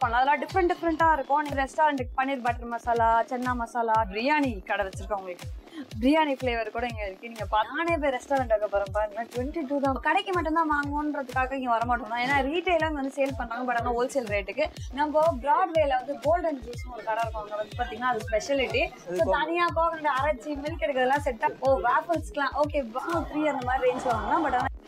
பண்ணலாம் அதெல்லாம் டிஃப்ரெண்ட் டிஃப்ரெண்டா இருக்கும் நீங்க ரெஸ்டாரண்ட்டுக்கு பன்னீர் பட்டர் மசாலா சென்னா மசாலா பிரியாணி கடை வச்சிருக்கோம் உங்களுக்கு பிரியாணி ஃபிளேவர் கூட இங்க இருக்கு நீங்க பாத்து- நானே போய் ரெஸ்டாரண்ட் வைக்க போறேன் பாருங்க டுவெண்ட்டி டூ தான் கடைக்கு மட்டும் தான் வாங்குவோன்றதுக்காக இங்க வர மாட்டோம் தான் ஏன்னா ரீட்டைல வந்து சேல் பண்றாங்க பட் ஆனால் ஹோல்சேல் ரேட்டுக்கு நம்ம பிராட்வேல வந்து கோல்டன் ஜூஸ் ஒரு கடை இருக்கும் அங்க வந்து பாத்தீங்கன்னா அது ஸ்பெஷாலிட்டி ஸோ தனியா கோகனட் அரைச்சி மில்க் எடுக்கிறதெல்லாம் செட்டா ஓ வேஃபல்ஸ்க்குலாம் ஓகே த்ரீ அந்த மாதிரி ரேஞ்ச் வாங்கலாம் பட் ஆனால்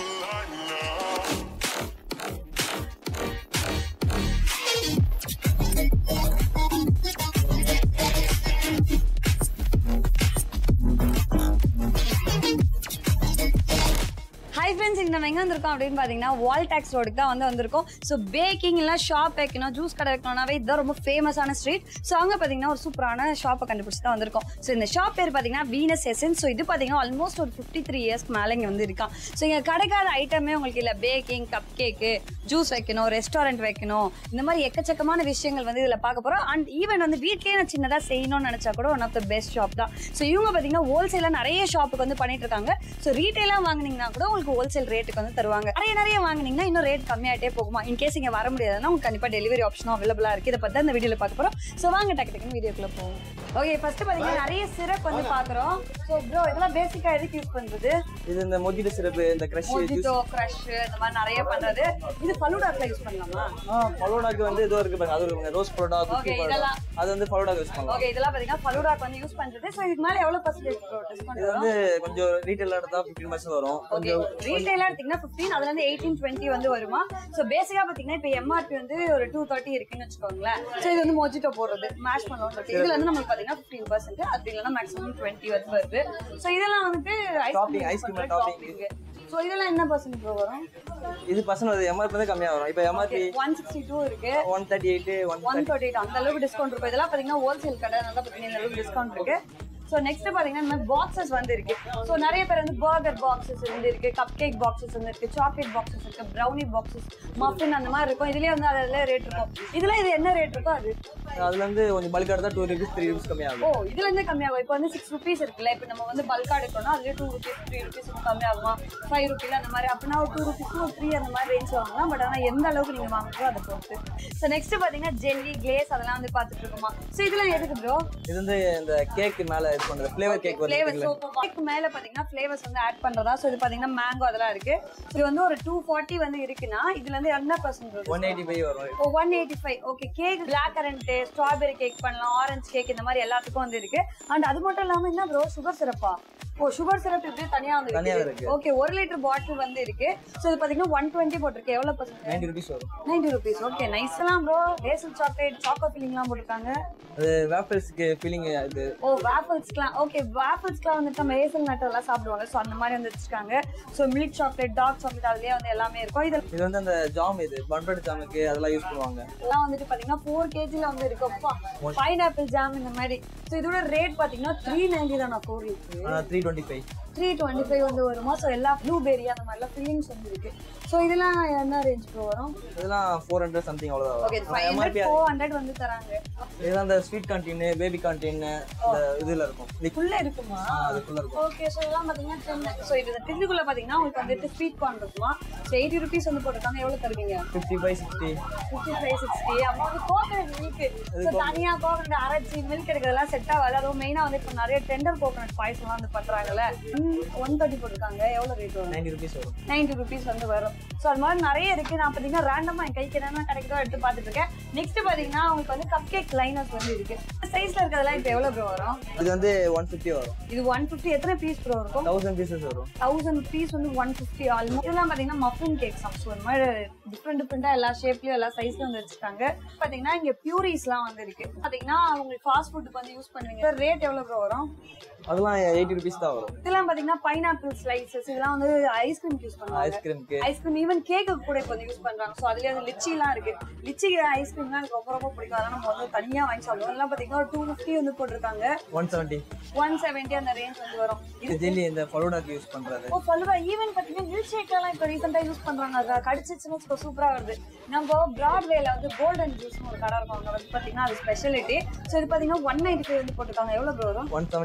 ஹாய் ஃப்ரெண்ட்ஸ் இங்க நம்ம எங்க வந்திருக்கோம் அப்படின்னு பாத்தீங்கன்னா வால் டாக்ஸ் ரோடுக்கு தான் வந்து வந்திருக்கோம் ஸோ பேக்கிங் எல்லாம் ஷாப் வைக்கணும் ஜூஸ் கடை வைக்கணும்னாவே இதுதான் ரொம்ப ஃபேமஸான ஸ்ட்ரீட் ஸோ அங்க பாத்தீங்கன்னா ஒரு சூப்பரான ஷாப்பை கண்டுபிடிச்சு தான் வந்திருக்கோம் ஸோ இந்த ஷாப் பேர் பாத்தீங்கன்னா வீனஸ் எசன்ஸ் ஸோ இது பாத்தீங்கன்னா ஆல்மோஸ்ட் ஒரு ஃபிஃப்டி த்ரீ இயர்ஸ்க்கு மேலே இங்க வந்து இருக்கான் ஸோ இங்க கிடைக்காத ஐட்டமே உங்களுக்கு இல்லை பேக்கிங் கப் கேக்கு ஜூஸ் வைக்கணும் ரெஸ்டாரண்ட் வைக்கணும் இந்த மாதிரி எக்கச்சக்கமான விஷயங்கள் வந்து இதுல பார்க்க போறோம் அண்ட் ஈவன் வந்து வீட்லயே நான் சின்னதா செய்யணும்னு நினைச்சா கூட one of the best shop தான் ஸோ இவங்க பாத்தீங்கன்னா ஹோல்சேலா நிறைய ஷாப்புக்கு வந்து பண்ணிட்டு இருக்காங்க ஸோ ரீட்டைலா வாங்குனீங்கன்னா கூட உங்களுக்கு ஹோல்சேல் ரேட்டுக்கு வந்து தருவாங்க நிறைய நிறைய வாங்குனீங்கன்னா இன்னும் ரேட் கம்மியாயிட்டே போகுமா இன் கேஸ் இங்க வர முடியாதுன்னா உங்களுக்கு கண்டிப்பா டெலிவரி ஆப்ஷனும் அவைலபிளா இருக்கு இதை பத்தி இந்த வீடியோல பார்க்க போறோம் ஸோ வாங்க டக்கு டக்குன்னு வீடியோக்குள்ள போவோம் ஓகே ஃபர்ஸ்ட் பாத்தீங்கன்னா நிறைய சிரப் வந்து பாக்குறோம் ஸோ ப்ரோ இதெல்லாம் பேசிக்கா எதுக்கு யூஸ் பண்றது இது இந்த மொஜிட்டோ சிறப்பு இந்த கிரஷ் ஜூஸ் மொஜிட்டோ கிரஷ் இந்த மாதிரி நிறைய பண்றது இது ஃபலூடாக்ல யூஸ் பண்ணலாமா ஃபலோடாக்கு வந்து இதோ இருக்கு பாருங்க அது இருக்குங்க ரோஸ் பரோடா குக்கி Okay, பரோடா இதெல்லாம். அது வந்து ஃபலோடாக்கு யூஸ் பண்ணலாம் ஓகே இதெல்லாம் பாத்தீங்கன்னா ஃபலூடாக்கு வந்து யூஸ் பண்றது ஸோ இதுக்கு மேல எவ்வளவு பர்சன்டேஜ் டிஸ்கவுண்ட் இது வந்து கொஞ்சம் ரீட்டைல் எடுத்தா ஃபிஃப்டீன் பர்சன்ட் வரும் ஓகே கொஞ்சம் ரீட்டைலா எடுத்தீங்கன்னா 15 அதுல இருந்து 18 20 வந்து வருமா சோ பேசிக்கா பாத்தீங்கன்னா இப்போ எம்ஆர்பி வந்து ஒரு 230 இருக்குன்னு வச்சுக்கோங்களேன் சோ இது வந்து மொஜிட்டோ போடுறது மேஷ் பண்ணலாம் சொல்லிட்டு இதுல வந்து நமக்கு பாத்தீங்கன்னா 15% அப்படி இல்லைன்னா மேக்ஸிமம் 20 வந்து வருது சோ இதெல்லாம் வந்துட்டு Topping, ice cream topping. So இதெல்லாம் என்ன பர்சன்ட் ப்ரோ வரும் இது பர்சன்ட் வருது எம்ஆர்பி வந்து கம்மியா வரும் இப்போ எம்ஆர்பி 162 இருக்கு one thirty eight one one thirty eight அந்த அளவுக்கு டிஸ்கவுண்ட் இருக்கும் இதெல்லாம் பாத்தீங்கன்னா ஹோல்சேல் கடை நல்லா பாத்தீங்கன்னா இந்த அளவுக்கு டிஸ்கவுண்ட் இருக்கு ஸோ நெக்ஸ்ட் பாத்தீங்கன்னா இந்த மாதிரி பாக்ஸஸ் வந்து இருக்கு ஸோ நிறைய பேர் வந்து பர்கர் பாக்ஸஸ் வந்து இருக்கு கப் கேக் பாக்ஸஸ் வந்து இருக்கு சாக்லேட் பாக்ஸஸ் இருக்கு ப்ரௌனி பாக்ஸஸ் மஃபின் அந்த மாதிரி இருக்கும் இதுலயே வந்து அதுல ரேட் இருக்கும் இதுல இது என்ன ரேட் இருக்கோ அது அதுல இருந்து கொஞ்சம் பல்க் எடுத்தா டூ ருபீஸ் த்ரீ ருபீஸ் கம்மியாகும் ஓ இதுல இருந்து கம்மியாகும் இப்போ வந்து சிக்ஸ் ருபீஸ் இருக்குல்ல இப்போ நம்ம வந்து பல்கா எடுக்கணும்னா அதுல டூ ருபீஸ் த்ரீ ருபீஸ் கம்மியாகுமா ஃபைவ் ருபீல அந்த மாதிரி அப்படின்னா ஒரு டூ ருபீஸ் ஒரு த்ரீ அந்த மாதிரி ரேஞ்ச் வாங்கலாம் பட் ஆனா எந்த அளவுக்கு நீங்க வாங்குறதோ அதை பொறுத்து ஸோ நெக்ஸ்ட் பாத்தீங்கன்னா ஜெல்லி கிளேஸ் அதெல்லாம் வந்து பாத்துட்டு இருக்கோமா ஸோ இதெல்லாம் எதுக்கு ப்ரோ இது வந்து இந்த கேக் மேல இது பண்றது ஃபிளேவர் கேக் ஃபிளேவர் வருது சோப்பு கேக் மேல பாத்தீங்கன்னா ஃபிளேவர்ஸ் வந்து ஆட் பண்றதா ஸோ இது பாத்தீங்கன்னா மேங்கோ அதெல்லாம் இருக்கு இது வந்து ஒரு டூ ஃபார்ட்டி வந்து இருக்குன்னா இதுல இருந்து என்ன பர்சன்ட் ஒன் எயிட்டி ஃபைவ் வரும் oh one eighty five okay cake black currant strawberry cake பண்ணலாம் ஆரஞ்சு கேக் இந்த மாதிரி எல்லாத்துக்கும் வந்து இருக்கு அண்ட் அது மட்டும் இல்லாம என்ன ப்ரோ சுகர் சிரப்பா ஓ சுகர் சிரப் இப்படி தனியா வந்து தனியா இருக்கு இருக்கு. ஓகே ஒரு லிட்டர் பாட்டில் வந்து இருக்கு ஸோ இது பாத்தீங்கன்னா ஒன் டுவெண்ட்டி போட்டிருக்கு எவ்வளவு பர்சன்ட் நைன்டி ருபீஸ் வரும் நைன்டி ருபீஸ் ஓகே நைஸ் எல்லாம் ப்ரோ ஹேசல் சாக்லேட் சாக்கோ ஃபில்லிங்லாம் போட்டிருக்காங்க அது வேஃபல்ஸ்க்கு ஃபீலிங் இது ஓ வேஃபல்ஸ்க்குலாம் ஓகே வேஃபல்ஸ்க்குலாம் வந்துட்டு நம்ம ஏசல் நட் எல்லாம் சாப்பிடுவாங்க ஸோ அந்த மாதிரி வந்து வச்சிருக்காங்க so milk chocolate dark chocolate அதுலயே வந்து எல்லாமே இருக்கும் இதில் இது வந்து அந்த ஜாம் இது பன்பிரெட் ஜாமுக்கு அதெல்லாம் யூஸ் பண்ணுவாங்க எல்லாம் வந்துட்டு பாத்தீங்கன்னா ஃபோர் கேஜில வந்து இருக்குப்பா பைனாப்பிள் ஜாம் இந்த மாதிரி ஸோ இதோட ரேட் பாத்தீங்கன்னா த்ரீ நைன்டி தான் கோரி three twenty five three twenty five வந்து வருமா ஸோ எல்லா ப்ளூபெரி அந்த மாதிரிலாம் ஃபில்லிங்ஸ் வந்து இருக்கு ஸோ இதெல்லாம் என்ன ரேஞ்ச் ப்ரோ வரும் இதெல்லாம் ஃபோர் ஹண்ட்ரட் சம்திங் அவ்வளோதான் ஓகே வரும் five MRP hundred four hundred வந்து தராங்க இதுதான் அந்த ஸ்வீட் கான்டீன் பேபி கான்டீன் இந்த இதுல இருக்கும் Liquid- ஃபுல்ல இருக்குமா ஆ, அதுக்குள்ள இருக்கும் ஓகே ஸோ இதெல்லாம் பார்த்தீங்கன்னா டென் ஸோ இது டின்னுக்குள்ள பார்த்தீங்கன்னா உங்களுக்கு வந்துட்டு ஸ்வீட் கார்ன் இருக்குமா ஸோ எயிட்டி ருபீஸ் வந்து போட்டிருக்காங்க எவ்வளோ தருவீங்க fifty five sixty fifty five sixty அப்புறம் வந்து கோகனட் மில்க் ஸோ தனியாக கோகனட் அரைச்சி மில்க் எடுக்கிறதெல்லாம் செட் ஆகாது அதுவும் மெயினாக வந்து இப்போ நிறைய டெண்டர் கோகனட் பாயசம்லாம் வந்து பண்ணுறாங்கல்ல ஒன் தேர்ட்டி போட்டிருக்காங்க எவ்வளோ ரேட் வரும் நைன்டி ருபீஸ் வரும் நைன்டி ருபீஸ் வந்து வரும் ஸோ அது மாதிரி நிறைய இருக்கு நான் பார்த்தீங்கன்னா ரேண்டமாக என் கைக்கு என்னென்ன கிடைக்குதோ எடுத்து பார்த்துட்டு இருக்கேன் நெக்ஸ்ட் பார்த்தீங்கன்னா உங்களுக்கு வந்து கப் கேக் லைனர்ஸ் வந்து இருக்கு சைஸ்ல இருக்கிறதெல்லாம் இப்போ எவ்வளோ ப்ரோ வரும் இது வந்து ஒன் ஃபிஃப்டி வரும் இது ஒன் ஃபிஃப்டி எத்தனை பீஸ் ப்ரோ இருக்கும் தௌசண்ட் பீசஸ் வரும் தௌசண்ட் பீஸ் வந்து ஒன் ஃபிஃப்டி ஆல்மோஸ்ட் இதெல்லாம் பார்த்தீங்கன்னா மஃபின் கேக் ஸோ இந்த மாதிரி டிஃப்ரெண்ட் டிஃப்ரெண்டாக எல்லா ஷேப்லயும் எல்லா சைஸ்லயும் வந்து வச்சிருக்காங்க பார்த்தீங்கன்னா இங்க பியூரிஸ்லாம் வந்து இருக்கு பார்த்தீங்கன்னா உங்களுக்கு ஃபாஸ்ட் ஃபுட்டுக்கு வந்து யூஸ் பண்ணுவீங்க ரேட் எவ்வளோ ப்ரோ வரும் அதெல்லாம் எயிட்டி ருபீஸ் தான் வரும் இதெல்லாம் பார்த்தீங்கன்னா பைனாப்பிள் ஸ்லைசஸ் இதெல்லாம் வந்து ஐஸ்கிரீம் யூஸ் பண்ணுவாங்க ஐஸ்கிரீம்க்கு ஐஸ்கிரீம் ஈவன் கேக்கு கூட இப்போ வந்து யூஸ் பண்றாங்க ஸோ அதுலயே வந்து லிச்சிலாம் இருக்கு லிச்சி ஐஸ்கிரீம்லாம் எனக்கு ரொம்ப ரொம்ப பிடிக்கும் அதெல்லாம் நம்ம வந்து தனியா வாங்கி சாப்பிடுவோம் இதெல்லாம் பார்த்தீங்கன்னா ஒரு டூ ஃபிஃப்டி வந்து போட்டிருக்காங்க ஒன் செவன்ட்டி ஒன் செவன்ட்டி அந்த ரேஞ்ச் வந்து வரும் இது ஜெல்லி இந்த ஃபலூடாக்கு யூஸ் பண்றது ஓ ஃபல்லுவா ஈவன் பார்த்தீங்கன்னா மில்க் ஷேக்லாம் இப்போ ரீசெண்டாக யூஸ் பண்றாங்க அது கடிச்சிச்சுன்னு வச்சுக்கோ சூப்பரா வருது நம்ம பிராட்வேல வந்து கோல்டன் ஜூஸ்னு ஒரு கடை இருக்கும் அங்க வந்து பார்த்தீங்கன்னா அது ஸ்பெஷாலிட்டி ஸோ இது பார்த்தீங்கன்னா ஒன் நைன்டி ஃபைவ் வந்து போட்டிருக்காங்க எவ்வளோ ப்ரோ வரும் one seventy five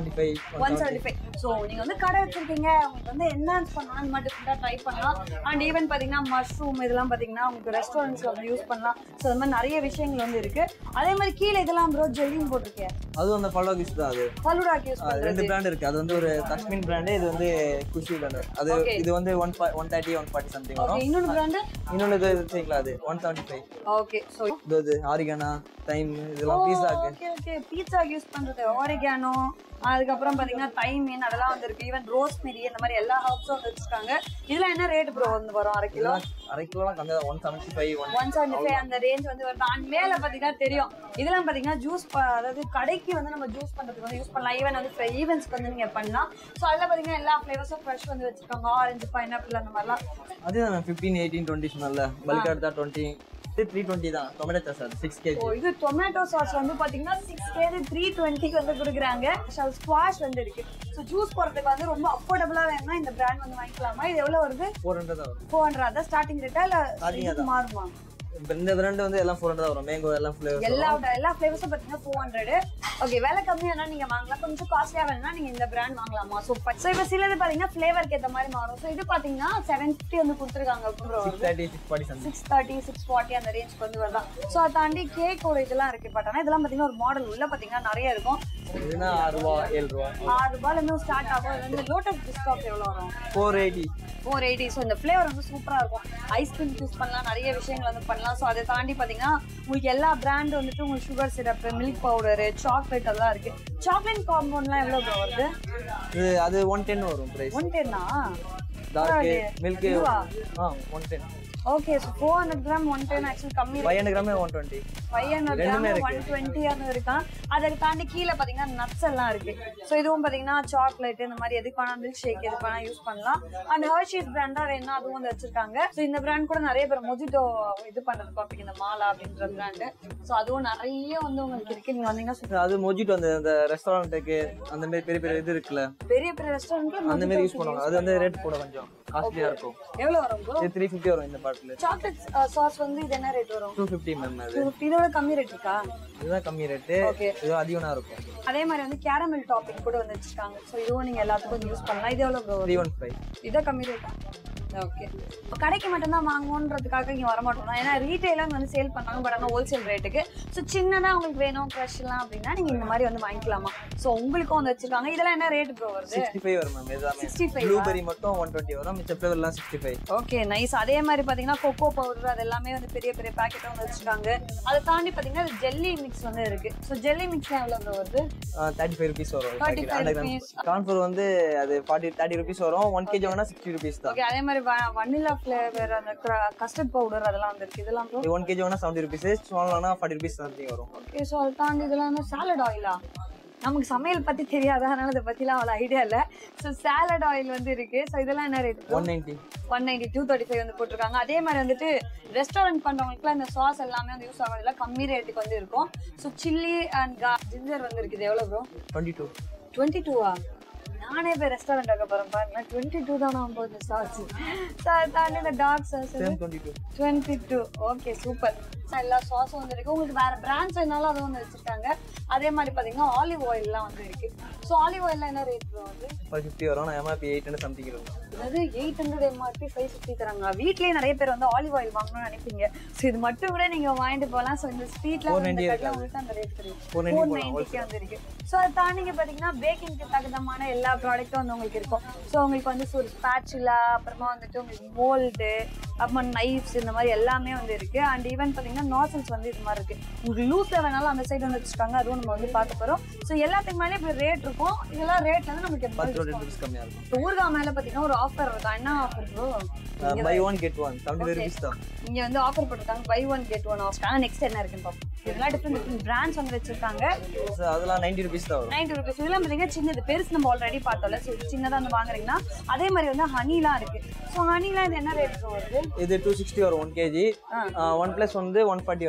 one seventy five so நீங்க வந்து கடை வச்சிருக்கீங்க உங்களுக்கு வந்து என்ஹான்ஸ் பண்ணலாம் இந்த மாதிரி டிஃப்ரெண்டாக ட்ரை பண்ணலாம் அண்ட் ஈவன் பார்த்தீங்கன்னா மஷ்ரூம் இதெல்லாம் பார்த்தீங்கன்னா உங்களுக்கு ரெஸ்டாரண்ட்ஸ்ல வந்து யூஸ் பண்ணலாம் ஸோ அது மாதிரி நிறைய விஷயங்கள் வந்து இருக்கு அதே மாதிரி கீழே இதெல்லாம் ப்ரோ ஜெல்லிங் போட்டிருக்கேன் அதுவும் அந்த பல்லோ கிஸ் தான் அது ஃபலூடாக்கு யூஸ் அது பண்ணுறது ரெண்டு பிராண்ட் இருக்கு அது வந்து ஒரு தஸ்மின் பிராண்டு இது வந்து குஷி பிராண்டு அது Okay. இது வந்து one one thirty one forty something வரும் ஓகே இன்னொன்று பிராண்டு இன்னொன்று இது வச்சுக்கலாம் அது one seventy five okay so இது இது ஆரிகானா டைம் இதெல்லாம் பீஸாக்கு ஓகே ஓகே பீட்சா யூஸ் பண்றது ஆரிகானோ அதுக்கப்புறம் பாத்தீங்கன்னா தைமீன் அதெல்லாம் வந்து இருக்கு ஈவன் ரோஸ்மெரி இந்த மாதிரி எல்லா ஹர்ப்ஸும் வந்து வச்சிருக்காங்க இதெல்லாம் என்ன ரேட் ப்ரோ வந்து வரும் அரை கிலோ அரை கிலோலாம் கம்மியாக one seventy five one one seventy five அந்த ரேஞ்ச் வந்து வருது அண்ட் மேல பாத்தீங்கன்னா தெரியும் இதெல்லாம் பாத்தீங்கன்னா ஜூஸ் அதாவது கடைக்கு வந்து நம்ம ஜூஸ் பண்றதுக்கு வந்து யூஸ் பண்ணலாம் ஈவன் வந்து ஈவெண்ட்ஸ்க்கு வந்து நீங்க பண்ணலாம் ஸோ அதில் பாத்தீங்கன்னா எல்லா ஃபிளேவர்ஸும் ஃப்ரெஷ் வந்து வச்சிருக்காங்க ஆரஞ்சு பைனாப்பிள் அந்த மாதிரிலாம் அதுதான் ஃபிஃப்டீன் எயிட்டீன் டுவெண்ட்டி சொன்னல பல்க் எடுத்தா டுவெண்ட்டி இது த்ரீ டுவெண்ட்டி தான் டொமேட்டோ சாஸ் அது சிக்ஸ் ஓ கேஜி இது டொமேட்டோ சாஸ் வந்து பாத்தீங்கன்னா சிக்ஸ் கேஜி த்ரீ டுவெண்ட்டிக்கு வந்து கொடுக்குறாங்க ஸ்குவாஷ் வந்து இருக்கு ஸோ ஜூஸ் போடுறதுக்கு வந்து ரொம்ப அஃபோர்டபுளா வேணும்னா இந்த பிராண்ட் வந்து வாங்கிக்கலாமா இது எவ்வளவு வருது ஃபோர் ஹண்ட்ரட் தான் வரும் ஃபோர் ஹண்ட்ரட் அதான் ஸ்டார்டிங் ரேட்டா இல்ல Starting இது மாறுமா இப்ப இந்த பிராண்ட் வந்து எல்லாம் ஃபோர் ஹண்ட்ரட் தான் வரும் மேங்கோ எல்லாம் ஃப்ளேவர் எல்லா எல்லா ஃபிளேவர்ஸும் பாத்தீங்கன்னா ஃபோர் ஹண்ட்ரட் ஓகே விலை கம்மியானா நீங்க வாங்கலாம் கொஞ்சம் காஸ்ட்லியா வேணும்னா நீங்க இந்த பிராண்ட் வாங்கலாமா ஸோ ஸோ இப்போ சிலது பாத்தீங்கன்னா ஃபிளேவருக்கு ஏத்த மாதிரி மாறும் ஸோ இது பாத்தீங்கன்னா செவன் ஃபிஃப்டி வந்து கொடுத்துருக்காங்க bro six thirty six forty something six thirty six forty அந்த ரேஞ்ச்க்கு வந்து வருதான் ஸோ அதை தாண்டி கேக்கோட இதெல்லாம் இருக்கு பட் ஆனால் இதெல்லாம் பார்த்தீங்கன்னா ஒரு மாடல் உள்ள பார்த்தீங்கன்னா நிறைய இருக்கும் இதுனா ஆறு ரூபா ஏழு ரூபா ஆறு ரூபாயில இருந்து ஸ்டார்ட் ஆகும் இது வந்து லோட்டஸ் பிஸ்காப் எவ்வளோ வரும் four eighty four eighty so இந்த ஃப்ளேவர் வந்து சூப்பராக இருக்கும் ஐஸ்கிரீம் யூஸ் பண்ணலாம் நிறைய விஷயங்கள் வந்து பண்ணலாம் ஸோ அதை தாண்டி பார்த்தீங்கன்னா உங்களுக்கு எல்லா பிராண்ட் வந்துட்டு உங்களுக்கு sugar syrup milk powder chocolate அதெல்லாம் இருக்கு சாக்லேட் காம்பவுண்ட்லாம் எவ்வளோ ப்ரோ வருது இது அது ஒன் டென் வரும் ப்ரைஸ் ஒன் டென்னா டார்க்கு மில்க்கு இதுவா? Ah one ten okay so four hundred gram one ten actually கம்மி ஃபைவ் ஹண்ட்ரட் கிராமே ஒன் டுவெண்ட்டி ஃபைவ் ஹண்ட்ரட் ரெண்டுமே கிராம் இருக்கு. ஒன் டுவெண்ட்டியான இருக்கான் அதை தாண்டி கீழே பார்த்தீங்கன்னா நட்ஸ் எல்லாம் இருக்கு ஸோ இதுவும் பார்த்தீங்கன்னா சாக்லேட் இந்த மாதிரி எதுக்கு வேணா மில்க் ஷேக் எதுக்கு வேணா யூஸ் பண்ணலாம் அண்ட் ஹர்ஷீஸ் பிராண்டா வேணா அதுவும் வந்து வச்சிருக்காங்க ஸோ இந்த பிராண்ட் கூட நிறைய பேர் மொஜிட்டோ இது பண்றது பார்ப்பீங்க இந்த மாலா அப்படின்ற பிராண்டு ஸோ அதுவும் நிறைய வந்து உங்களுக்கு இருக்கு நீங்க வந்தீங்கன்னா super- அது மொஜிட்டோ அந்த அந்த ரெஸ்டாரண்ட்டுக்கு அந்த மாதிரி பெரிய பெரிய இது இருக்குல்ல பெரிய பெரிய ரெஸ்டாரண்ட்ல அந்த மாதிரி யூஸ் பண்ணுவாங்க அது வந்து ரேட் கூட கொஞ்சம் காஸ்ட்லியா இருக்கும் எவ்வளவு வரும் ப்ரோ இது த்ரீ ஃபிஃப்டி வரும் இந்த பாட்டில் சாக்லேட் சாஸ் வந்து இது என்ன ரேட் வரும் டூ ஃபிஃப்டி மேம் அது இதோட கம்மி ரேட் இருக்கா இதுதான் கம்மி ரேட்டு ஓகே இது அதிகமாக இருக்கும் அதே மாதிரி வந்து கேரமல் டாப்பிங் கூட வந்து வச்சிருக்காங்க ஸோ இதுவும் நீங்க எல்லாத்துக்கும் யூஸ் பண்ணலாம் இது எவ்வளவு ப்ரோ த்ரீ ஒன் ஃபைவ் இதை கம்மி ரேட்டா ஓகே கடைக்கு மட்டும்தான் வாங்குவோன்றதுக்காக இங்கே வர மாட்டோம் ஏன்னா ரீட்டைலாக வந்து சேல் பண்ணாங்க பட் ஆனால் ஹோல்சேல் ரேட்டுக்கு ஸோ சின்னதாக உங்களுக்கு வேணும் க்ரஷ்லாம் அப்படின்னா நீங்கள் இந்த மாதிரி வந்து வாங்கிக்கலாமா ஸோ உங்களுக்கும் வந்து வச்சிருக்காங்க இதெல்லாம் என்ன ரேட் ப்ரோ வருது சிக்ஸ்டி ஃபைவ் வரும் மேம் எல்லாமே 65 ப்ளூபெரி மட்டும் ஒன் டுவெண்ட்டி வரும் மிச்ச ஃப்ளேவர்லாம் சிக்ஸ்டி ஃபைவ் ஓகே நைஸ் அதே மாதிரி பார்த்தீங்கன்னா கொக்கோ பவுடர் அது எல்லாமே வந்து பெரிய பெரிய பேக்கெட்டாக வந்து வச்சிருக்காங்க அதை தாண்டி பார்த்தீங்கன்னா ஜெல்லி மிக்ஸ் வந்து இருக்கு ஸோ ஜெல்லி மிக்ஸ்லாம் எவ்வளோ ப்ரோ வருது தேர்ட்டி ஃபைவ் ருபீஸ் வரும் 35 rupees. கான்ஃபூர் வந்து அது ஃபார்ட்டி தேர்ட்டி ருபீஸ் வரும் ஒன் கேஜி வாங்கினா சிக்ஸ்டி ருபீஸ் தான் ஓகே அதே மாதிரி வனிலா ஃப்ளேவர் அந்த கஸ்டர்ட் பவுடர் அதெல்லாம் வந்து இருக்கு இதெல்லாம் ப்ரோ ஒன் கேஜி வாங்கினா செவன்ட்டி ருபீஸ் ஸ்மால் வாங்கினா ஃபார்ட்டி ருபீஸ் சம்திங் வரும் ஓகே ஸோ அதை தாண்டி இதெல்லாம் வந்து சாலட் ஆயிலா நமக்கு சமையல் பத்தி தெரியாது அதனால இதை பத்திலாம் அவ்வளோ ஐடியா இல்லை ஸோ சாலட் ஆயில் வந்து இருக்கு ஸோ இதெல்லாம் என்ன rate one ninety one ninety two thirty five வந்து போட்டிருக்காங்க அதே மாதிரி வந்துட்டு ரெஸ்டாரண்ட் பண்றவங்களுக்குலாம் இந்த சாஸ் எல்லாமே வந்து யூஸ் ஆகும் இதெல்லாம் கம்மி ரேட்டுக்கு வந்து இருக்கும் ஸோ சில்லி அண்ட் ஜிஞ்சர் வந்து இருக்குது எவ்வளோ ப்ரோ டுவெண்ட்டி டூ டுவெண்ட்டி டூவா நானே போய் ரெஸ்டாரண்ட் ஆக போகிறேன் பாருங்களேன் டுவெண்ட்டி டூ தானே போகுது சாஸ் ஸோ அதை தாண்டி இந்த டாக் sauce same twenty two twenty two okay super எல்லா சாஸும் வந்து இருக்கு உங்களுக்கு வேற பிராண்ட்ஸ் வேணாலும் அதுவும் வந்து வச்சிருக்காங்க அதே மாதிரி பாத்தீங்கன்னா ஆலிவ் ஆயில்லாம் வந்து இருக்கு ஸோ ஆலிவ் ஆயில்லாம் என்ன ரேட் வந்து ஃபைவ் ஃபிஃப்டி வரும் நான் எம்ஆர்பி எயிட் ஹண்ட்ரட் சம்திங் இருக்கும் அதாவது eight hundred MRP five fifty தராங்க வீட்லயே நிறைய பேர் வந்து ஆலிவ் ஆயில் வாங்கணும்னு நினைப்பீங்க ஸோ இது மட்டும் கூட நீங்க வாங்கிட்டு போகலாம் ஸோ இந்த ஸ்ட்ரீட்ல வந்து 490 கட்டில உங்களுக்கு அந்த ரேட் தெரியும் 490 ஃபோர் போலாம், நைன்டிக்கு வந்து இருக்கு ஸோ அதை தாண்டிங்க பார்த்தீங்கன்னா பேக்கிங்க்கு தகுந்தமான எல்லா ப்ராடக்ட்டும் வந்து உங்களுக்கு இருக்கும் ஸோ உங்களுக்கு வந்து ஒரு ஸ்பேச்சுலா அப்புறமா வந்துட்டு உங்களுக்கு மோல்டு அப்புறமா நைஃப்ஸ் இந்த மாதிரி எல்லாமே வந்து இருக்கு அண்ட் ஈவன் பார்த்தீங்கன்னா நாசல்ஸ் வந்து இது மாதிரி இருக்கு உங்களுக்கு லூஸ்ல வேணாலும் அந்த சைடு வந்து வச்சிருக்காங்க அதுவும் நம்ம வந்து பார்க்க போறோம் ஸோ எல்லாத்துக்கு மேலே இப்படி ரேட் இருக்கும் இதெல்லாம் ரேட்ல வந்து நமக்கு பத்து எப்படி ரூபா ருபீஸ் கம்மியாக இருக்கும் இப்போ ஊர்கா மேல பார்த்தீங்கன்னா ஒரு ஆஃபர் இருக்கா என்ன offer bro buy one get one seventy five rupees தான் இங்க வந்து ஆஃபர் போட்டிருக்காங்க buy one get one offer ஆனால் நெக்ஸ்ட் என்ன இருக்குன்னு பார்ப்போம் இதெல்லாம் டிஃப்ரெண்ட் டிஃப்ரெண்ட் பிராண்ட்ஸ் வந்து வச்சிருக்காங்க So, அதெல்லாம் நைன்ட்டி ருபீஸ் தான் வரும் நைன்டி ருபீஸ் இதெல்லாம் பார்த்தீங்கன்னா சின்னது பெருசு நம்ம ஆல்ரெடி பார்த்தோம்ல ஸோ சின்னதாக வந்து வாங்குறீங்கன்னா அதே மாதிரி வந்து ஹனிலாம் இருக்கு ஸோ ஹனிலாம் இது என்ன ரேட் வருது இது டூ சிக்ஸ்டி வரும் ஒன் கேஜி ஒன் ப்ளஸ் வந்து ஒன் ஃபார்ட்டி வரும்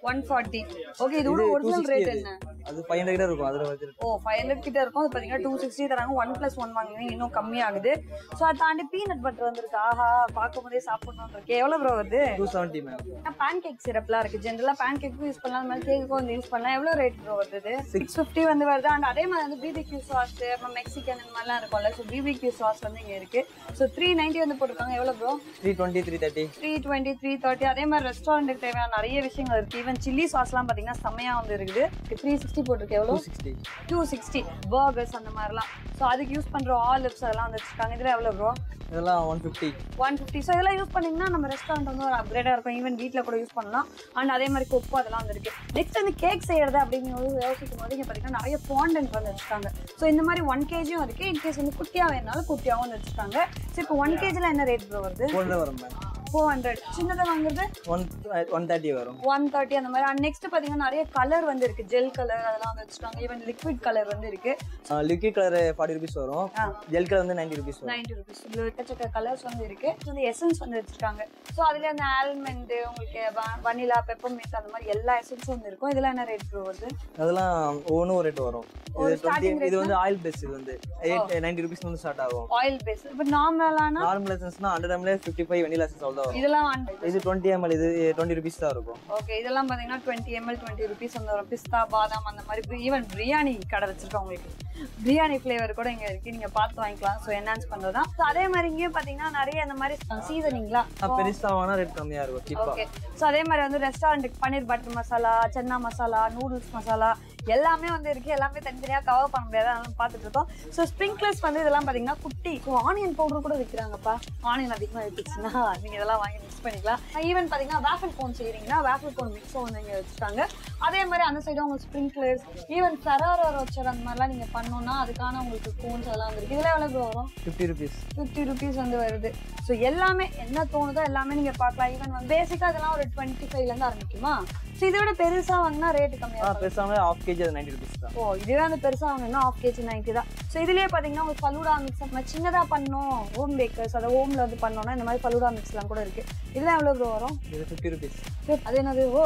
ஒன் ஃபார்ட்டி ஓகே இதோட ஒரிஜினல் ரேட் என்ன அது ஃபைவ் ஹண்ட்ரட் கிட்ட இருக்கும் அதில் வந்து ஓ ஃபைவ் ஹண்ட்ரட் கிட்ட இருக்கும் அது பார்த்தீங்கன்னா டூ சிக்ஸ்டி தராங்க ஒன் பிளஸ் ஒன் வாங்குவீங்க இன்னும் கம்மியாகுது ஸோ அதை தாண்டி பீனட் பட்டர் வந்திருக்கு ஆஹா பார்க்கும் போதே சாப்பிடணும் இருக்கு எவ்வளோ ப்ரோ வருது two seventy ma'am pancake சிரப்லாம் இருக்கு ஜென்ரலா பேன் கேக்கும் யூஸ் பண்ணலாம் அந்த மாதிரி கேக்கும் வந்து யூஸ் பண்ணலாம் எவ்வளவு ரேட் ப்ரோ வருது சிக்ஸ் ஃபிஃப்டி வந்து வருது அண்ட் அதே மாதிரி வந்து பிபிக்யூ சாஸ் அப்புறம் மெக்சிகன் இந்த மாதிரிலாம் இருக்கும்ல ஸோ பிபிக்யூ சாஸ் வந்து இங்க இருக்கு ஸோ த்ரீ நைன்டி வந்து போட்டிருக்காங்க எவ்வளவு bro three twenty three thirty three twenty three thirty அதே மாதிரி ரெஸ்டாரண்ட்டுக்கு தேவையான நிறைய விஷயங்கள் இருக்கு ஈவன் சில்லி சாஸ்லாம் பார்த்தீங்கன்னா செம்மையா வந்து இருக்குது த்ரீ சிக்ஸ்டி போட்டிருக்கு எவ்வளோ சிக்ஸ்டி டூ சிக்ஸ்டி பர்கர்ஸ் அந்த மாதிரிலாம் ஸோ அதுக்கு யூஸ் பண்ற ஆலிவ்ஸ் அதெல்லாம் வந்து வச்சிருக்காங்க இதுல எவ்வளோ ப்ரோ இதெல்லாம் one fifty one fifty so இதெல்லாம் யூஸ் பண்ணீங்கன்னா நம்ம ரெஸ்டாரண்ட் வந்து ஒரு அப்கிரேடாக இருக்கும் ஈவன் வீட்டில் கூட யூஸ் பண்ணலாம் அண்ட் அதே மாதிரி கொப்பு அதெல்லாம் வந்து இருக்கு நெக்ஸ்ட் வந்து கேக் செய்யறது அப்படின்னு வந்து யோசிக்கும் போது இங்கே பார்த்தீங்கன்னா நிறைய ஃபாண்டன்ட் வந்து வச்சிருக்காங்க ஸோ இந்த மாதிரி ஒன் கேஜியும் இருக்கு இன்கேஸ் வந்து குட்டியாக வேணாலும் குட்டியாகவும் வந்து வச்சிருக்காங்க ஸோ இப்போ ஒன் கேஜியில் என்ன ரேட் ப்ரோ வருது ஃபோர் வரும் மேம் ஃபோர் ஹண்ட்ரட் சின்னதாக வாங்குறது ஒன் ஒன் தேர்ட்டி வரும் ஒன் தேர்ட்டி அந்த மாதிரி அண்ட் நெக்ஸ்ட் பார்த்தீங்கன்னா நிறைய கலர் வந்து இருக்கு ஜெல் கலர் அதெல்லாம் வந்து வச்சிருக்காங்க ஈவன் லிக்விட் கலர் வந்து இருக்கு லிக்விட் கலர் ஃபார்ட்டி ருபீஸ் வரும் ஆ. ஜெல் கலர் வந்து நைன்டி ருபீஸ் வரும் நைன்டி ருபீஸ் இதில் எக்கச்சக்க கலர்ஸ் வந்து இருக்கு இது வந்து எசன்ஸ் வந்து வச்சிருக்காங்க ஸோ அதுல அந்த ஆல்மண்ட் உங்களுக்கு வனிலா பெப்பர் மில்க் அந்த மாதிரி எல்லா எசன்ஸும் வந்து இருக்கும் இதெல்லாம் என்ன ரேட் ப்ரோ வருது அதெல்லாம் ஒவ்வொன்றும் ஒரு ரேட் வரும் ஒரு இது starting டுவெண்ட்டி இது வந்து ஆயில் பேஸ் இது வந்து எயிட் நைன்டி ருபீஸ் வந்து ஸ்டார்ட் ஆகும் ஆயில் பேஸ் இப்போ நார்மலானா நார்மல் எசன்ஸ்னா hundred ML fifty five vanilla essence அவ்வளோ வரும் இதெல்லாம் இது டுவெண்ட்டி எம்எல் இது டுவெண்ட்டி ருபீஸ் தான் இருக்கும் ஓகே இதெல்லாம் பார்த்தீங்கன்னா டுவெண்ட்டி எம்எல் டுவெண்ட்டி ருபீஸ் வந்து வரும் பிஸ்தா பாதாம் அந்த மாதிரி ஈவன் பிரியாணி கடை வச்சிருக்கோம் உங்களுக்கு பிரியாணி ஃப்ளேவர் கூட இங்க இருக்கு நீங்க பார்த்து வாங்கிக்கலாம் ஸோ என்ஹான்ஸ் பண்றது தான் ஸோ அதே மாதிரி இங்கேயும் பார்த்தீங்கன்னா நிறைய அந்த மாதிரி சீசனிங்லாம் பெருசா வாங்கினா ரேட் கம்மியா இருக்கும் சீப்பா ஓகே ஸோ அதே மாதிரி வந்து ரெஸ்டாரண்ட்டுக்கு பன்னீர் பட்டர் மசாலா சென்னா மசாலா நூடுல்ஸ் மசாலா எல்லாமே வந்து இருக்கு எல்லாமே தனித்தனியாக கவர் பண்ண முடியாது அதெல்லாம் பார்த்துட்டு இருக்கோம் ஸோ ஸ்ப்ரிங்க்லர்ஸ் வந்து இதெல்லாம் பார்த்தீங்கன்னா குட்டி ஸோ ஆனியன் பவுடர் கூட விற்கிறாங்கப்பா ஆனியன் அதிகமாக எடுத்துச்சுன்னா நீங்கள் இதெல்லாம் வாங்கி மிக்ஸ் பண்ணிக்கலாம் ஈவன் பார்த்தீங்கன்னா வேஃபிள் கோன் செய்கிறீங்கன்னா வேஃபிள் கோன் மிக்ஸும் வந்து இங்கே வச்சுருக்காங்க அதே மாதிரி அந்த சைடு உங்களுக்கு ஸ்ப்ரிங்க்லர்ஸ் ஈவன் ஃபெராரோ ரோச்சர் அந்த மாதிரிலாம் நீங்கள் பண்ணோம்னா அதுக்கான உங்களுக்கு கோன்ஸ் அதெல்லாம் வந்துருக்கு இதெல்லாம் எவ்வளோ வரும் ஃபிஃப்டி ருபீஸ் ஃபிஃப்டி ருபீஸ் வந்து வருது ஸோ எல்லாமே என்ன தோணுதோ எல்லாமே நீங்கள் பார்க்கலாம் ஈவன் வந்து பேசிக்காக இதெல்லாம் ஒரு டுவெண்ட்டி ஃபைவ்லேருந்து ஆரம்பிக்குமா ஸோ இதை விட பெருசாக வாங்கினா ரேட்டு கம்மியாக ஆ பெருசாக ஹாஃப் கேஜி அது நைன்டி ருபீஸ் தான் ஓ இதுவே வந்து பெருசாக வாங்கினா ஆஃப் கேஜி நைன்ட்டி தான் ஸோ இதுலேயே பார்த்தீங்கன்னா உங்களுக்கு ஃபலூடா மிக்ஸ் நம்ம சின்னதாக பண்ணோம் ஹோம் பேக்கர்ஸ் அதை ஹோமில் வந்து பண்ணோம்னா இந்த மாதிரி ஃபலூடா மிக்ஸ்லாம் கூட இருக்குது இதெல்லாம் எவ்வளோ ப்ரோ வரும் இது ஃபிஃப்டி ருபீஸ் அது என்னது ஓ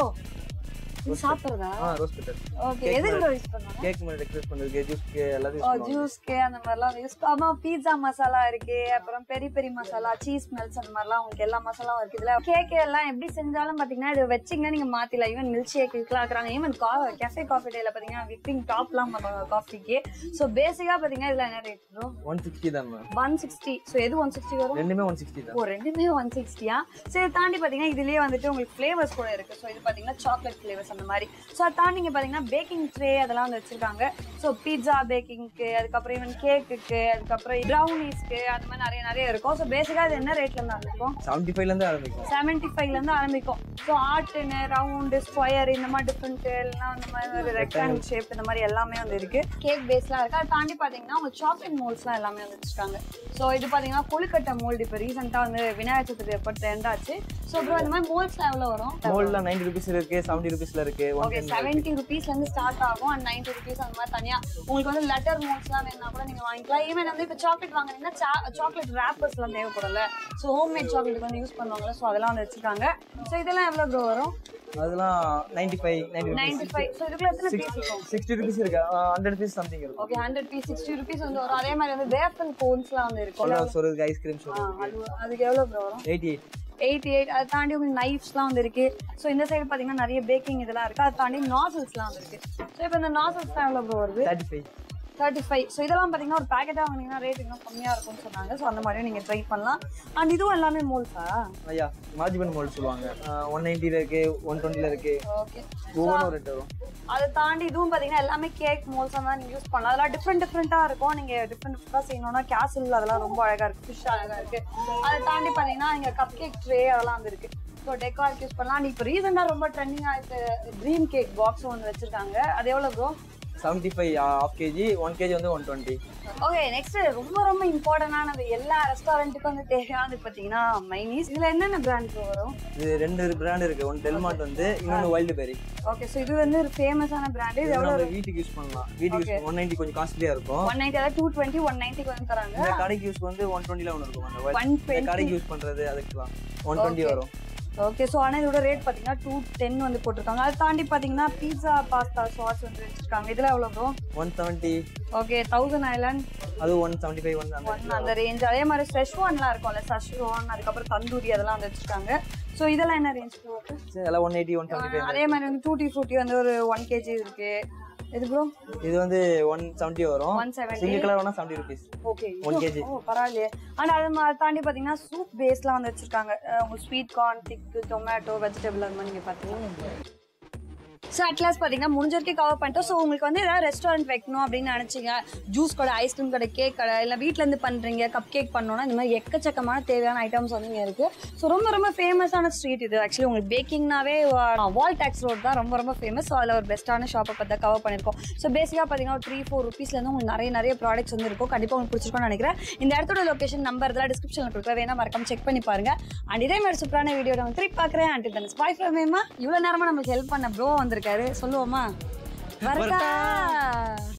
இது சாப்பிட்றதா ஆ ரோஸ் பெட்டர் ஓகே எதுக்கு ப்ரோ யூஸ் பண்ணுவாங்க கேக் மாதிரி டெக்கரேட் பண்ணுறதுக்கு ஜூஸ்க்கு எல்லாத்தையும் ஓ யூஸ் பண்ணுவாங்க ஜூஸ்க்கு அந்த மாதிரிலாம் யூஸ் ஆமாம் பீட்சா மசாலா இருக்கு அப்புறம் பெரி பெரி மசாலா சீஸ் மெல்ஸ் அந்த மாதிரிலாம் உங்களுக்கு எல்லா மசாலாவும் இருக்கு இதுல கேக் எல்லாம் எப்படி செஞ்சாலும் பாத்தீங்கன்னா இது வச்சிங்கன்னா நீங்க மாத்திலாம் ஈவன் மில்க் ஷேக் இதுக்கெல்லாம் ஆக்குறாங்க ஈவன் கேஃபே காஃபி டேல பாத்தீங்கன்னா விப்பிங் டாப்லாம் பண்ணுவாங்க காஃபிக்கு ஸோ பேசிக்கா பாத்தீங்கன்னா இதுல என்ன ரேட் வரும் ஒன் சிக்ஸ்டி தான் மேம் ஒன் சிக்ஸ்டி ஸோ எது ஒன் சிக்ஸ்டி வரும் ரெண்டுமே ஒன் சிக்ஸ்டி தான் ஓ ரெண்டுமே ஒன் சிக்ஸ்டியா ஸோ இதை தாண்டி பார்த்தீங்கன்னா இதுலேயே வந்துட்டு உங்களுக்கு ஃப்ளேவர்ஸ் கூட இருக்கு ஸோ இது பார்த்தீங்கன்னா சாக்லேட் ஃப்ளேவர்ஸ் அந்த மாதிரி ஸோ அதை தாண்டி இங்கே பார்த்தீங்கன்னா பேக்கிங் ட்ரே அதெல்லாம் வந்து வச்சிருக்காங்க ஸோ பீட்சா பேக்கிங்க்கு அதுக்கப்புறம் ஈவன் கேக்குக்கு அதுக்கப்புறம் ப்ரௌனிஸ்க்கு அந்த மாதிரி நிறைய நிறைய இருக்கும் ஸோ பேசிக்காக இது என்ன ரேட்ல இருந்து ஆரம்பிக்கும் செவன்ட்டி ஃபைவ்லேருந்து ஆரம்பிக்கும் செவன்டி ஃபைவ்லேருந்து ஆரம்பிக்கும் ஸோ ஆர்ட்டுன்னு ரவுண்டு ஸ்கொயர் இந்த மாதிரி டிஃப்ரெண்ட் இல்லைனா அந்த மாதிரி ஒரு ரெக்டாங்கிள் ஷேப் இந்த மாதிரி எல்லாமே வந்து இருக்கு கேக் பேஸ்லாம் இருக்கு அதை தாண்டி பார்த்தீங்கன்னா உங்களுக்கு சாக்லேட் மோல்ஸ்லாம் எல்லாமே வந்து வச்சிருக்காங்க ஸோ இது பார்த்தீங்கன்னா கொழுக்கட்டை மோல்டு இப்போ ரீசெண்டாக வந்து விநாயகர் சதுர்த்தி எப்போ ட்ரெண்ட் ஆச்சு ஸோ அப்புறம் இந்த மாதிரி மோல்ஸ்லாம் எவ்வளோ வரும் மோல்டில் நைன்டி ருபீஸ் இருக்கு செவன்ட்டி ருபீஸ்ல இருக்கு ஒன் ஓகே செவன்ட்டி ருபீஸ்லேருந்து ஸ்டார்ட் ஆகும் அண்ட் நைன்ட்டி ருபீஸ் அந்த மாதிரி தனியாக உங்களுக்கு வந்து லெட்டர் மோல்ஸ்லாம் வேணும்னா கூட நீங்கள் வாங்கிக்கலாம் ஈவன் வந்து இப்போ சாக்லேட் வாங்குறீங்கன்னா சாக்லேட் ரேப்பர்ஸ்லாம் தேவைப்படல ஸோ ஹோம்மேட் சாக்லேட் வந்து யூஸ் பண்ணுவாங்கல்ல ஸோ அதெல்லாம் வந்து வச்சிருக்காங்க ஸோ இதெல்லாம் எவ்வளோ ப்ரோ வரும் அதெல்லாம் ninety five ninety rupees ninety five so இதுக்குள்ள எத்தனை பீஸ் இருக்கும் சிக்ஸ்டி ருபீஸ் இருக்கு ஹண்ட்ரட் பீஸ் சம்திங் இருக்கும் okay hundred piece sixty rupees வந்து வரும் அதே மாதிரி வந்து வேஃபல் கோன்ஸ்லாம் வந்து இருக்கும் கொல்லா சொல்றதுக்கு ஐஸ்கிரீம் ஆ, சொல்றது அது அதுக்கு எவ்வளோ ப்ரோ வரும் எயிட்டி எயிட் எயிட்டி எயிட் அதை தாண்டி உங்களுக்கு நைஃப்ஸ்லாம் வந்து இருக்கு ஸோ இந்த சைடு பார்த்தீங்கன்னா நிறைய பேக்கிங் இதெல்லாம் இருக்கு அதை தாண்டி நாசல்ஸ்லாம் வந்து இருக்கு ஸோ இப்போ இந்த நாசல்ஸ்லாம் எவ்வளோ ப்ரோ வருது thirty five thirty five so இதெல்லாம் பார்த்தீங்கன்னா ஒரு பேக்கெட்டாக வாங்கினீங்கன்னா ரேட் இன்னும் கம்மியாக இருக்கும்னு சொன்னாங்க ஸோ அந்த மாதிரியும் நீங்கள் ட்ரை பண்ணலாம் அண்ட் இதுவும் எல்லாமே மோல்ஸா ஐயா மாஜிபன் மோல்ட் சொல்லுவாங்க ஒன் நைன்ட்டில இருக்கு ஒன் டுவெண்ட்டில இருக்கு ஓகே ஒவ்வொன்றும் ரேட் வரும் அதை தாண்டி இதுவும் பார்த்தீங்கன்னா எல்லாமே கேக் மோல்ஸ் தான் நீங்கள் யூஸ் பண்ணலாம் அதெல்லாம் டிஃப்ரெண்ட் டிஃப்ரெண்ட்டாக இருக்கும் நீங்கள் டிஃப்ரெண்ட் டிஃப்ரெண்ட்டாக செய்யணும்னா கேசில் அதெல்லாம் ரொம்ப அழகாக இருக்குது ஃபிஷ் அழகாக இருக்குது அதை தாண்டி பார்த்தீங்கன்னா இங்கே கப் கேக் ட்ரே அதெல்லாம் வந்து இருக்குது ஸோ டெக்கார்க்கு யூஸ் பண்ணலாம் அண்ட் இப்போ ரீசெண்டாக ரொம்ப ட்ரெண்டிங் ஆகிட்டு ட்ரீம் கேக் பாக்ஸும் வந்து வச்சுருக்காங்க அது எவ்வளோ bro seventy five half KG one KG வந்து ஒன் டுவெண்ட்டி ஓகே நெக்ஸ்ட் ரொம்ப ரொம்ப இம்பார்ட்டன்டானது எல்லா ரெஸ்டாரண்ட்டுக்கும் வந்து தேவையானது பார்த்தீங்கன்னா மைனீஸ் இதில் என்னென்ன பிராண்ட் வரும் இது ரெண்டு பிராண்ட் இருக்கு ஒன் டெல்மாண்ட் வந்து இன்னொன்று வைல்டு பெரி ஓகே ஸோ இது வந்து ஒரு ஃபேமஸான பிராண்டு இது இது எவ்வளோ நம்ம வீட்டுக்கு யூஸ் பண்ணலாம் வீட்டுக்கு யூஸ் ஒன் நைன்ட்டி கொஞ்சம் காஸ்ட்லியா இருக்கும் ஒன் நைன்ட்டி அதாவது டூ டுவெண்ட்டி ஒன் நைன்ட்டிக்கு வந்து தராங்க இந்த கடைக்கு யூஸ் வந்து ஒன் டுவெண்ட்டில ஒன்று இருக்கும் அந்த ஒன் wild- இந்த கடைக்கு யூஸ் பண்றது அதுக்கெல்லாம் ஒன் டுவெண்ட்டி வரும் ஓகே ஸோ ஆனால் இதோட ரேட் பார்த்தீங்கன்னா டூ டென் வந்து போட்டிருக்காங்க அதை தாண்டி பார்த்தீங்கன்னா பீஸா பாஸ்தா சாஸ் வந்து வச்சிருக்காங்க இதில் எவ்வளோ bro one seventy okay thousand island அது ஒன் செவன்ட்டி ஃபைவ் ஒன் அந்த ஒன் அந்த ரேஞ்ச் அதே மாதிரி செஷ்வான்லாம் இருக்கும்ல சஷ்வான் அதுக்கப்புறம் தந்தூரி அதெல்லாம் வந்து வச்சிருக்காங்க ஸோ இதெல்லாம் என்ன ரேஞ்ச் சரி, எல்லாம் one eighty one seventy five அதே மாதிரி வந்து டூட்டி ஃப்ரூட்டி வந்து ஒரு ஒன் கேஜி இருக்கு இது ப்ரோ இது வந்து ஒன் செவன்ட்டி வரும் ஒன் செவன்ட்டி சிங்கிள் கலர் வேணா seventy rupees okay One kg. ஓ பரவாயில்லையே ஆனால் அது மா- அதை தாண்டி பார்த்தீங்கன்னா சூப் பேஸ்லாம் வந்து வச்சிருக்காங்க அஹ் உங்க sweet corn thick tomato vegetable அது மாதிரி நீங்கள் பார்த்தீங்கன்னா ஸோ அட்லாஸ் பார்த்தீங்கன்னா முடிஞ்ச வரைக்கும் கவர் பண்ணிட்டோம் ஸோ உங்களுக்கு வந்து ஏதாவது ரெஸ்டாரண்ட் வைக்கணும் அப்படின்னு நினச்சிங்க ஜூஸ் கடை ஐஸ்கிரீம் கடை கேக் கடை இல்லை வீட்டிலேருந்து பண்ணுறீங்க கப் கேக் பண்ணோன்னா இந்த மாதிரி எக்கச்சக்கமான தேவையான ஐட்டம்ஸ் வந்து இங்கே இருக்குது ஸோ ரொம்ப ரொம்ப ஃபேமஸான ஸ்ட்ரீட் இது ஆக்சுவலி உங்களுக்கு பேக்கிங்னாவே வால் டேக்ஸ் ரோட் தான் ரொம்ப ரொம்ப ஃபேமஸ் ஸோ அதில் ஒரு பெஸ்ட்டான ஷாப்பை பற்றி கவர் பண்ணியிருக்கோம் ஸோ பேசிக்காக பார்த்தீங்கன்னா ஒரு த்ரீ ஃபோர் ருபீஸ்லேருந்து உங்களுக்கு நிறைய நிறைய ப்ராடக்ட்ஸ் வந்து இருக்கும் கண்டிப்பாக உங்களுக்கு பிடிச்சிருக்கும்னு நினைக்கிறேன் இந்த இடத்தோட லொக்கேஷன் நம்பர் இதெல்லாம் டிஸ்கிரிப்ஷனில் கொடுக்குற வேணா மறக்காம செக் பண்ணி பாருங்க அண்ட் இதே மாதிரி சூப்பரான வீடியோ நான் திருப்பி பார்க்குறேன் அண்ட் தன் ஸ்பாய் ஃப்ரமேமா இவ்வளோ நேரமாக நம்மளுக்கு ஹெல்ப் பண்ண ப்ரோ வந்திருக்காரு சொல்லுவோமா வரதா